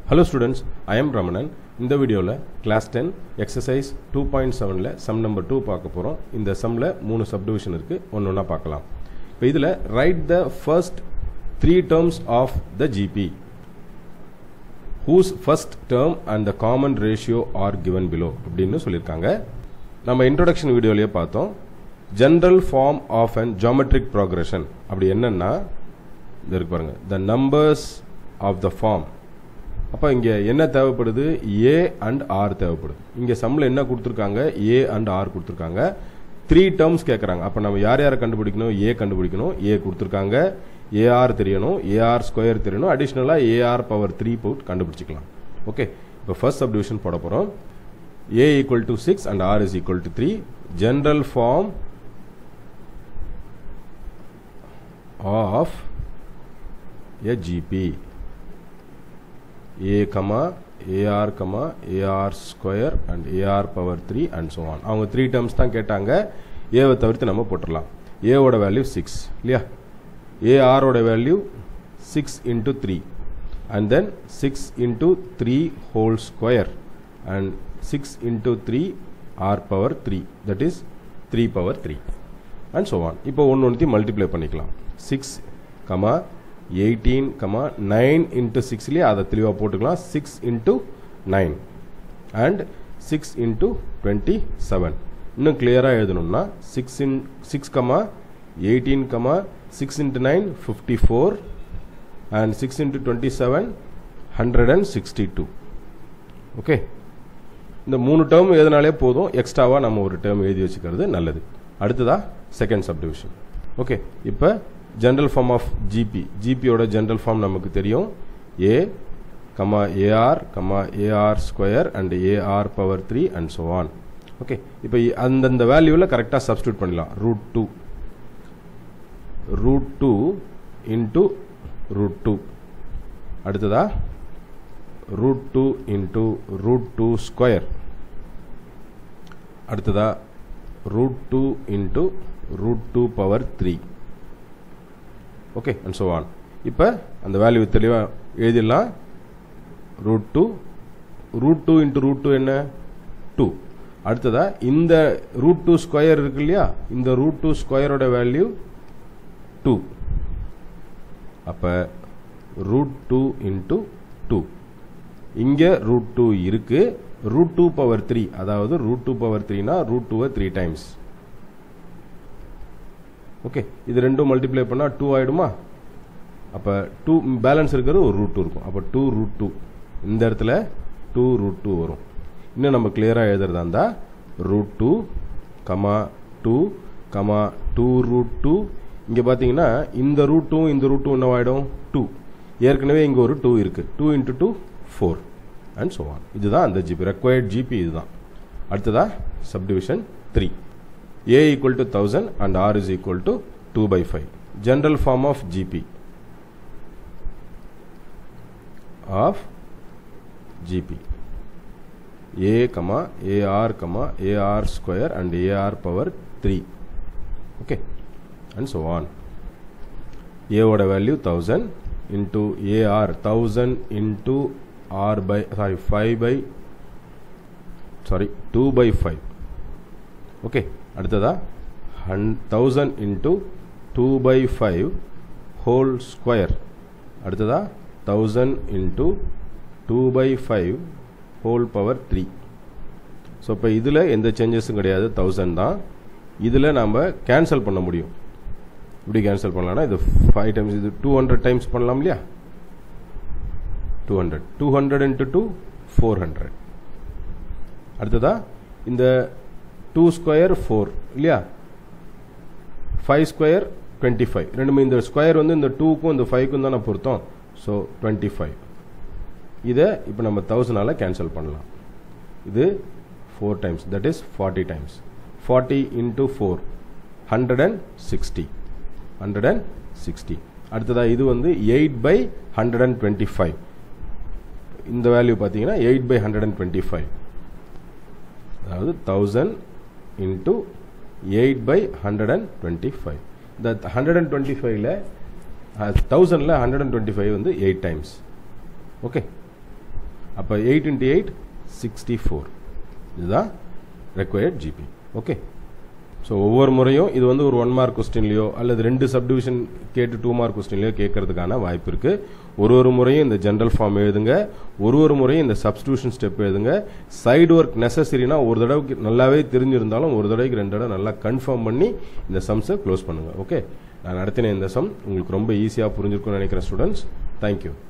hello students I am Ramanan இந்த வீடியோவில் class ten exercise two point செவனில் சம் நம்பர் டூ பார்க்க போகிறோம் இந்த சம்மில் மூணு சப்டிவிஷன் இருக்குது ஒன்று ஒன்றா பார்க்கலாம் இப்போ இதில் write the first three terms of the GP whose first term and the common ratio are given below அப்படின்னு சொல்லியிருக்காங்க நம்ம இன்ட்ரோடக்ஷன் வீடியோலேயே பார்த்தோம் general form of and geometric progression அப்படி என்னன்னா இது இருக்கு பாருங்க the numbers of the form அப்போ இங்கே என்ன தேவைப்படுது ஏ அண்ட் ஆர் தேவைப்படுது இங்கே சம்மில் என்ன கொடுத்துருக்காங்க ஏ அண்ட் ஆர் கொடுத்துருக்காங்க த்ரீ டேர்ம்ஸ் கேட்குறாங்க அப்போ நம்ம யார் யாரை கண்டுபிடிக்கணும் ஏ கண்டுபிடிக்கணும் ஏ கொடுத்துருக்காங்க ஏஆர் தெரியணும் ஏஆர் ஸ்கொயர் தெரியணும் அடிஷ்னலாக ஏஆர் பவர் த்ரீ போட் கண்டுபிடிச்சிக்கலாம் ஓகே இப்போ ஃபர்ஸ்ட் சப்டிவிஷன் போட போகிறோம் A equal to six and R is equal to three general form of a GP a comma AR comma AR square and AR power 3 and so on அவங்க three terms தான் கேட்டாங்க ஏவை தவிர்த்து நம்ம போட்டுடலாம் ஏவோட வேல்யூ சிக்ஸ் இல்லையா ஏஆரோட value six into three and then six into three whole square and six into three R power three that is three power three and so on இப்போ ஒன்று ஒன்றுத்தையும் மல்டிப்ளை பண்ணிக்கலாம் six comma eighteen comma nine into சிக்ஸ்லேயே அதை தெளிவாக போட்டுக்கலாம் six into nine and six into twenty seven இன்னும் கிளியராக எழுதணும்னா six in six comma eighteen comma six into nine fifty four and six into twenty seven hundred and sixty two okay இந்த மூணு term எழுதினாலே போதும் எக்ஸ்ட்ராவாக நம்ம ஒரு டேர்ம் எழுதி வச்சுக்கிறது நல்லது அடுத்ததா செகண்ட் சப்டிவிஷன் ஓகே இப்போ ஜென்ரல் ஃபார்ம் ஆஃப் ஜிபி ஜிபியோட ஜென்ரல் ஃபார்ம் நமக்கு தெரியும் A comma AR comma AR square and AR power three and so on okay இப்போ அந்தந்த வேல்யூவில் கரெக்டாக சப்ஸ்டியூட் பண்ணலாம் root two root two into root two அடுத்ததா root two into root two square அடுத்ததா root two into root two power three okay and so on இப்போ அந்த value தெளிவாக எழுதிடலாம் root two root two into root two என்ன two அடுத்ததா இந்த root two square இருக்கு இல்லையா இந்த ரூட் டூ ஸ்கொயரோட வேல்யூ டூ அப்போ ரூட் டூ இன்ட்டு டூ இங்கே ரூட் டூ இருக்கு ரூட் டூ பவர் த்ரீ அதாவது ரூட் டூ பவர் த்ரீனா ரூட் டூவை த்ரீ டைம்ஸ் ஓகே இது ரெண்டும் மல்டிப்ளை பண்ணால் டூ ஆகிடுமா அப்போ டூ பேலன்ஸ் இருக்கிறது ஒரு ரூட் டூ இருக்கும் அப்போ டூ ரூட் டூ இந்த இடத்துல டூ ரூட் டூ வரும் இன்னும் நம்ம கிளியராக எழுதுறதா இருந்தால் root two comma two comma two root two இங்கே பார்த்தீங்கன்னா இந்த ரூட் டூ இந்த ரூட் டூ என்ன ஆகிடும் டூ ஏற்கனவே இங்கே ஒரு டூ இருக்குது two into two four and so on இதுதான் அந்த ஜிபி ரெக்வயர்ட் ஜிபி இதுதான் அடுத்ததா subdivision three a equal to 1000 and r is equal to 2 by 5 general form of gp of gp a comma ar comma ar square and ar power 3 okay and so on a oda value 1000 into ar 1000 into r by sorry 5 by sorry 2 by 5 okay அடுத்ததா ஹன் thousand into two by five whole square அடுத்ததா thousand into two by five whole power three so இப்போ இதில் எந்த சேஞ்சஸும் கிடையாது thousand தான் இதில் நாம் கேன்சல் பண்ண முடியும் இப்படி கேன்சல் பண்ணலாம்னா இது ஃபைவ் டைம்ஸ் இது டூ ஹண்ட்ரட் டைம்ஸ் பண்ணலாம் இல்லையா two hundred two hundred into two four hundred அடுத்ததா இந்த டூ ஸ்கொயர் ஃபோர் இல்லையா ஃபைவ் ஸ்கொயர் டுவெண்ட்டி ஃபைவ் ரெண்டுமே இந்த ஸ்கொயர் வந்து இந்த டூக்கும் இந்த ஃபைவ்க்கும் தானே பொருத்தம் ஸோ டுவெண்ட்டி ஃபைவ் இதை இப்போ நம்ம தௌசண்டால் கேன்சல் பண்ணலாம் இது four times that is forty times forty into four hundred and sixty hundred and sixty அடுத்ததாக இது வந்து eight by hundred and twenty five இந்த வேல்யூ பார்த்தீங்கன்னா eight by hundred and twenty five அதாவது thousand into eight by hundred and twenty five இந்த hundred and twenty ஃபைவ்ல தௌசண்டில் hundred and twenty five வந்து எயிட் டைம்ஸ் ஓகே அப்போ eight into eight sixty four இதுதான் required GB okay so ஒவ்வொரு முறையும் இது வந்து ஒரு ஒன் மார்க் கொஸ்டின்லையோ அல்லது ரெண்டு சப்டிவிஷன் கேட்டு டூ மார்க் கொஸ்டின்லையோ கேட்கறதுக்கான வாய்ப்பு இருக்கு ஒரு ஒரு முறையும் இந்த ஜென்ரல் ஃபார்ம் எழுதுங்க ஒரு ஒரு முறையும் இந்த சப்ஸ்டியூஷன் ஸ்டெப் எழுதுங்க சைடு ஒர்க் நெசசரினா ஒரு தடவைக்கு நல்லாவே தெரிஞ்சிருந்தாலும் ஒரு தடவைக்கு ரெண்டு தடவை நல்லா கன்ஃபார்ம் பண்ணி இந்த சம்ஸை க்ளோஸ் பண்ணுங்க ஓகே நான் நடத்தின இந்த சம் உங்களுக்கு ரொம்ப ஈஸியாக புரிஞ்சிருக்கும்னு நினைக்கிறேன் ஸ்டூடெண்ட்ஸ் தேங்க்யூ